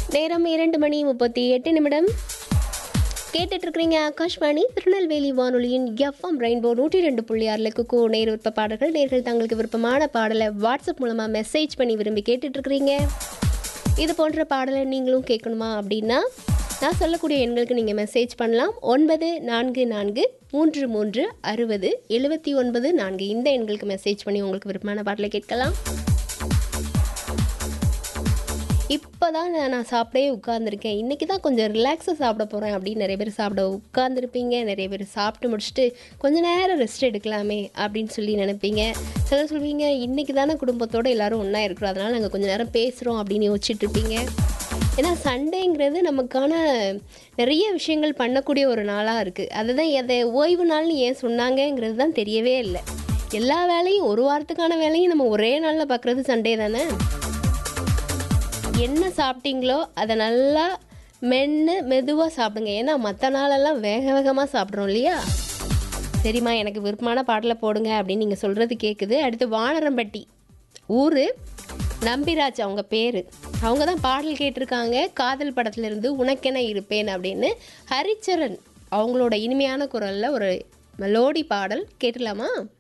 நேரம் இரண்டு மணி முப்பத்தி எட்டு நிமிடம் கேட்டுட்டு இருக்கிறீங்க ஆகாஷ்வாணி திருநெல்வேலி வானொலியின் எஃப்எம் ரெயின்போ நூற்றி ரெண்டு புள்ளி ஆறில் குக்கு நேர் விருப்ப பாடல்கள் நேர்கள் தங்களுக்கு விருப்பமான பாடலை வாட்ஸ்அப் மூலமாக மெசேஜ் பண்ணி விரும்பி கேட்டுட்டு இருக்கிறீங்க இது போன்ற பாடலை நீங்களும் கேட்கணுமா அப்படின்னா நான் சொல்லக்கூடிய எண்களுக்கு நீங்கள் மெசேஜ் பண்ணலாம் ஒன்பது நான்கு நான்கு மூன்று மூன்று அறுபது எழுபத்தி ஒன்பது நான்கு இந்த எண்களுக்கு மெசேஜ் பண்ணி உங்களுக்கு விருப்பமான பாடலை கேட்கலாம் இப்போ தான் நான் நான் சாப்பிடவே உட்காந்துருக்கேன் இன்றைக்கி தான் கொஞ்சம் ரிலாக்ஸாக சாப்பிட போகிறேன் அப்படின்னு நிறைய பேர் சாப்பிட உட்காந்துருப்பீங்க நிறைய பேர் சாப்பிட்டு முடிச்சுட்டு கொஞ்ச நேரம் ரெஸ்ட் எடுக்கலாமே அப்படின்னு சொல்லி நினைப்பீங்க சிலர் சொல்வீங்க இன்றைக்கி தானே குடும்பத்தோடு எல்லாரும் ஒன்றா இருக்கிறோம் அதனால் நாங்கள் கொஞ்ச நேரம் பேசுகிறோம் அப்படின்னு யோசிச்சுட்டு இருப்பீங்க ஏன்னா சண்டேங்கிறது நமக்கான நிறைய விஷயங்கள் பண்ணக்கூடிய ஒரு நாளாக இருக்குது அதுதான் எதை ஓய்வு நாள்னு ஏன் சொன்னாங்கங்கிறது தான் தெரியவே இல்லை எல்லா வேலையும் ஒரு வாரத்துக்கான வேலையும் நம்ம ஒரே நாளில் பார்க்குறது சண்டே தானே என்ன சாப்பிட்டீங்களோ அதை நல்லா மென்று மெதுவாக சாப்பிடுங்க ஏன்னா மற்ற நாளெல்லாம் வேக வேகமாக சாப்பிட்றோம் இல்லையா சரிம்மா எனக்கு விருப்பமான பாடலை போடுங்க அப்படின்னு நீங்கள் சொல்கிறது கேட்குது அடுத்து வானரம்பட்டி ஊர் நம்பிராஜ் அவங்க பேர் அவங்க தான் பாடல் கேட்டிருக்காங்க காதல் படத்துலேருந்து உனக்கென இருப்பேன் அப்படின்னு ஹரிச்சரன் அவங்களோட இனிமையான குரலில் ஒரு மெலோடி பாடல் கேட்டுலாமா